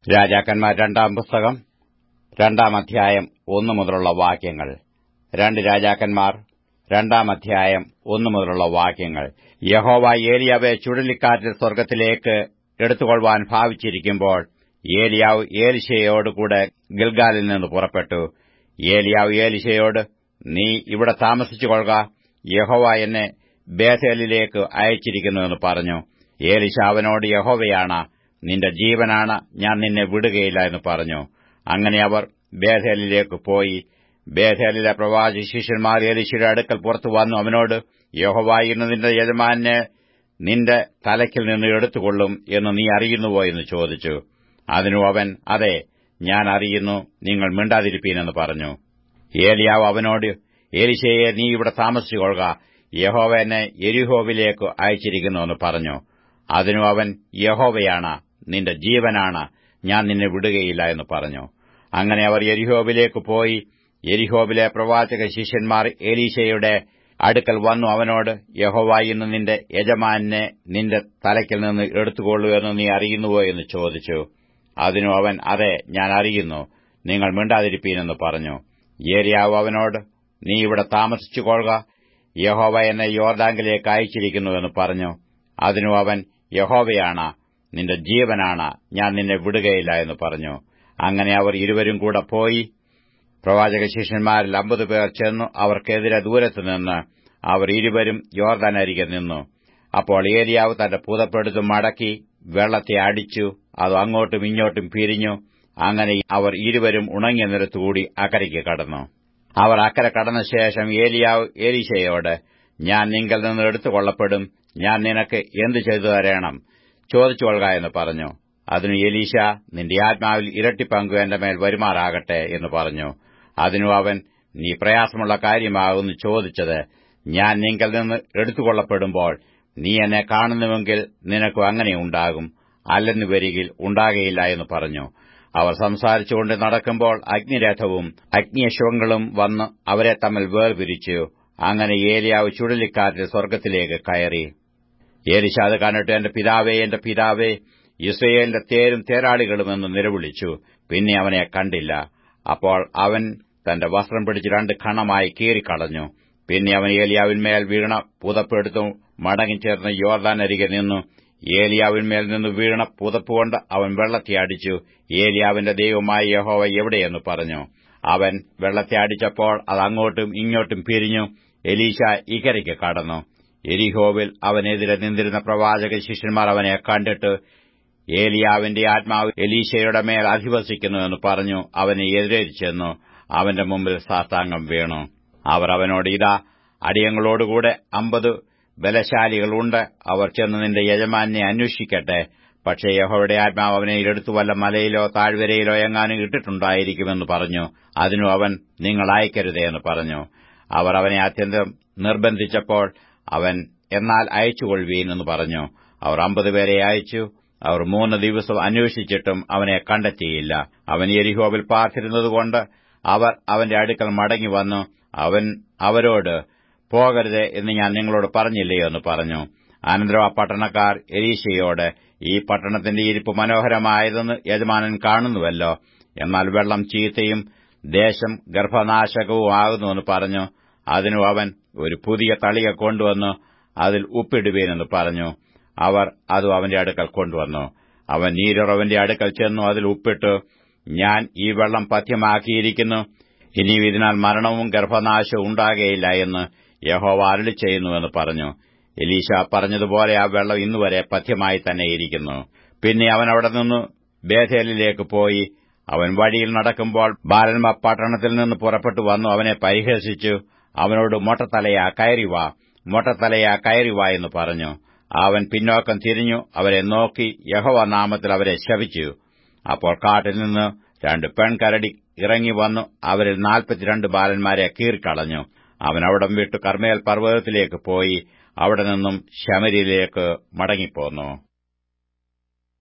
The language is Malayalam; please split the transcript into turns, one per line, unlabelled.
രാജാക്കന്മാർ രണ്ടാം പുസ്തകം രണ്ടാം അധ്യായം ഒന്നു മുതലുള്ള വാക്യങ്ങൾ രണ്ട് രാജാക്കന്മാർ രണ്ടാം അധ്യായം ഒന്നു മുതലുള്ള വാക്യങ്ങൾ യഹോവ ഏലിയാവെ ചുഴലിക്കാറ്റിൽ സ്വർഗ്ഗത്തിലേക്ക് എടുത്തുകൊള്ളുവാൻ ഭാവിച്ചിരിക്കുമ്പോൾ ഏലിയാവ് ഏലിശയോടുകൂടെ ഗിൽഗാലിൽ നിന്ന് പുറപ്പെട്ടു ഏലിയാവ് ഏലിശയോട് നീ ഇവിടെ താമസിച്ചുകൊള്ളുക യഹോവ എന്നെ ബേഥേലിലേക്ക് അയച്ചിരിക്കുന്നുവെന്ന് പറഞ്ഞു ഏലിശ അവനോട് യഹോവയാണ് നിന്റെ ജീവനാണ് ഞാൻ നിന്നെ വിടുകയില്ല എന്ന് പറഞ്ഞു അങ്ങനെ അവർ ബേഥേലിലേക്ക് പോയി ബേഥേലിലെ പ്രവാചക ശിഷ്യന്മാർ ഏലിശയുടെ അടുക്കൽ പുറത്തു വന്നു അവനോട് യഹോവായിരുന്ന നിന്റെ യജമാനെ നിന്റെ തലയ്ക്കിൽ നിന്ന് എടുത്തുകൊള്ളും എന്ന് നീ അറിയുന്നുവോ എന്ന് ചോദിച്ചു അതിനു അവൻ അതെ ഞാൻ അറിയുന്നു നിങ്ങൾ മിണ്ടാതിരിപ്പീനെന്ന് പറഞ്ഞു ഏലിയാവ് അവനോട് ഏലിശയെ നീ ഇവിടെ താമസിച്ചുകൊള്ളുക യഹോവ എന്നെ എരിഹോവിലേക്ക് അയച്ചിരിക്കുന്നുവെന്ന് പറഞ്ഞു അതിനു അവൻ യഹോവയാണ് നിന്റെ ജീവനാണ് ഞാൻ നിന്നെ വിടുകയില്ല എന്ന് പറഞ്ഞു അങ്ങനെ അവർ എരിഹോവിലേക്ക് പോയി എരിഹോവിലെ പ്രവാചക ശിഷ്യന്മാർ എലീശയുടെ അടുക്കൽ വന്നു അവനോട് യഹോവ ഇന്ന് നിന്റെ യജമാനെ നിന്റെ തലയ്ക്കിൽ നിന്ന് എടുത്തുകൊള്ളൂ എന്ന് നീ അറിയുന്നുവോ എന്ന് ചോദിച്ചു അതിനു അവൻ അതെ ഞാൻ അറിയുന്നു നിങ്ങൾ മിണ്ടാതിരിപ്പീനെന്ന് പറഞ്ഞു ഏരിയാവ് അവനോട് നീ ഇവിടെ താമസിച്ചുകൊള്ളുക യഹോവ എന്നെ യോർദാങ്കിലേക്ക് അയച്ചിരിക്കുന്നുവെന്ന് പറഞ്ഞു അതിനു അവൻ യഹോവയാണ് നിന്റെ ജീവനാണ് ഞാൻ നിന്നെ വിടുകയില്ല എന്ന് പറഞ്ഞു അങ്ങനെ അവർ ഇരുവരും കൂടെ പോയി പ്രവാചക ശിഷ്യന്മാരിൽ അമ്പത് പേർ ചെന്നു അവർക്കെതിരെ ദൂരത്തു നിന്ന് അവർ ഇരുവരും യോർദാൻ അരികെ നിന്നു അപ്പോൾ ഏരിയാവ് തന്റെ പുതപ്പെടുത്ത് മടക്കി വെള്ളത്തെ അടിച്ചു അത് അങ്ങോട്ടും ഇങ്ങോട്ടും പിരിഞ്ഞു അങ്ങനെ അവർ ഇരുവരും ഉണങ്ങിയ നിരത്തുകൂടി അക്കരയ്ക്ക് കടന്നു അവർ അക്കരെ കടന്ന ശേഷം ഏലിയാവ് ഏലീശയോട് ഞാൻ നിങ്കൽ നിന്ന് എടുത്തുകൊള്ളപ്പെടും ഞാൻ നിനക്ക് എന്തു ചെയ്തു തരണം ചോദിച്ചുകൊള്ളുക എന്ന് പറഞ്ഞു അതിനു എലീശ നിന്റെ ആത്മാവിൽ ഇരട്ടി പങ്കു എന്റെ മേൽ വരുമാറാകട്ടെ എന്ന് പറഞ്ഞു അതിനു അവൻ നീ പ്രയാസമുള്ള കാര്യമാകുന്നു ചോദിച്ചത് ഞാൻ നിങ്കൽ നിന്ന് എടുത്തുകൊള്ളപ്പെടുമ്പോൾ നീ എന്നെ കാണുന്നുവെങ്കിൽ നിനക്കും അങ്ങനെ ഉണ്ടാകും അല്ലെന്നു വരികിൽ ഉണ്ടാകയില്ല എന്ന് പറഞ്ഞു അവർ സംസാരിച്ചുകൊണ്ട് നടക്കുമ്പോൾ അഗ്നിരഥവും അഗ്നിയശ്വങ്ങളും വന്ന് അവരെ തമ്മിൽ വേർപിരിച്ചു അങ്ങനെ ഏലിയാവ് ചുഴലിക്കാറ്റിൽ സ്വർഗ്ഗത്തിലേക്ക് കയറി ഏലിശ അത് കണ്ടിട്ട് എന്റെ പിതാവേ എന്റെ പിതാവേ ഇസ്രയേലിന്റെ തേരും തേരാളികളുമെന്ന് നിലവിളിച്ചു പിന്നെ അവനെ കണ്ടില്ല അപ്പോൾ അവൻ തന്റെ വസ്ത്രം പിടിച്ച് രണ്ട് ഖണമായി കീറിക്കളഞ്ഞു പിന്നെ അവൻ ഏലിയാവിന്മേൽ വീണ പുതപ്പെടുത്തു മടങ്ങിച്ചേർന്ന് യോർദാൻ അരികെ നിന്നു ഏലിയാവിന്മേൽ നിന്ന് വീണ പുതപ്പുകൊണ്ട് അവൻ വെള്ളത്തെ അടിച്ചു ഏലിയാവിന്റെ ദൈവമായ യഹോവ എവിടെയെന്ന് പറഞ്ഞു അവൻ വെള്ളത്തെ അടിച്ചപ്പോൾ അത് അങ്ങോട്ടും ഇങ്ങോട്ടും പിരിഞ്ഞു എലീശ ഇക്കരയ്ക്ക് കടന്നു എരിഹോവിൽ അവനെതിരെ നിന്നിരുന്ന പ്രവാചക ശിഷ്യന്മാർ അവനെ കണ്ടിട്ട് ഏലിയാവിന്റെ ആത്മാവ് എലീശയുടെ മേൽ അധിവസിക്കുന്നുവെന്ന് പറഞ്ഞു അവനെ എതിരേരിച്ചെന്നു അവന്റെ മുമ്പിൽ സാഷ്ടാംഗം വീണു അവർ അവനോട് ഇതാ അടിയങ്ങളോടുകൂടെ അമ്പത് ബലശാലികളുണ്ട് അവർ ചെന്ന് നിന്റെ യജമാനെ അന്വേഷിക്കട്ടെ പക്ഷേ യഹോയുടെ ആത്മാവ് അവനെ എടുത്തു വല്ല മലയിലോ താഴ്വരയിലോ എങ്ങാനും ഇട്ടിട്ടുണ്ടായിരിക്കുമെന്ന് പറഞ്ഞു അതിനു അവൻ നിങ്ങൾ അയക്കരുതേ എന്ന് പറഞ്ഞു അവർ അവനെ അത്യന്തം നിർബന്ധിച്ചപ്പോൾ അവൻ എന്നാൽ അയച്ചുകൊള്ളുവീൻ എന്ന് പറഞ്ഞു അവർ അമ്പത് പേരെ അയച്ചു അവർ മൂന്ന് ദിവസം അന്വേഷിച്ചിട്ടും അവനെ കണ്ടെത്തിയില്ല അവൻ എരിഹോവിൽ പാർത്തിരുന്നതുകൊണ്ട് അവർ അവന്റെ അടുക്കൽ മടങ്ങി വന്നു അവൻ അവരോട് പോകരുത് എന്ന് ഞാൻ നിങ്ങളോട് പറഞ്ഞില്ലയോ എന്ന് പറഞ്ഞു അനന്തരം ആ പട്ടണക്കാർ എലീശയോട് ഈ പട്ടണത്തിന്റെ ഇരിപ്പ് മനോഹരമായതെന്ന് യജമാനൻ കാണുന്നുവല്ലോ എന്നാൽ വെള്ളം ചീത്തയും ദേശം ഗർഭനാശകവും ആകുന്നുവെന്ന് പറഞ്ഞു അതിനു അവൻ ഒരു പുതിയ തളിക കൊണ്ടുവന്നു അതിൽ ഉപ്പിടുവീനെന്ന് പറഞ്ഞു അവർ അത് അവന്റെ അടുക്കൽ കൊണ്ടുവന്നു അവൻ നീരുറവന്റെ അടുക്കൽ ചെന്നു അതിൽ ഉപ്പിട്ടു ഞാൻ ഈ വെള്ളം പഥ്യമാക്കിയിരിക്കുന്നു ഇനി ഇതിനാൽ മരണവും ഗർഭനാശവും ഉണ്ടാകുകയില്ല എന്ന് യഹോവ അരളി ചെയ്യുന്നുവെന്ന് പറഞ്ഞു എലീശ പറഞ്ഞതുപോലെ ആ വെള്ളം ഇന്നുവരെ പഥ്യമായി തന്നെ ഇരിക്കുന്നു പിന്നെ അവൻ അവിടെ നിന്ന് ബേഥേലിലേക്ക് പോയി അവൻ വഴിയിൽ നടക്കുമ്പോൾ ബാലന്മ പട്ടണത്തിൽ നിന്ന് പുറപ്പെട്ടു വന്നു അവനെ പരിഹസിച്ചു അവനോട് മൊട്ടത്തലയാ കയറിവാ മൊട്ടത്തലയാ കയറിവാ എന്ന് പറഞ്ഞു അവൻ പിന്നോക്കം തിരിഞ്ഞു അവരെ നോക്കി യഹോവ നാമത്തിൽ അവരെ ശപിച്ചു അപ്പോൾ കാട്ടിൽ നിന്ന് രണ്ട് പെൺകരടി ഇറങ്ങി വന്നു അവരിൽ നാൽപ്പത്തിരണ്ട് ബാലന്മാരെ കീറിക്കളഞ്ഞു അവൻ അവിടം വിട്ടു കർമ്മേൽ പർവ്വതത്തിലേക്ക് പോയി അവിടെ നിന്നും ശമരിയിലേക്ക് മടങ്ങിപ്പോന്നു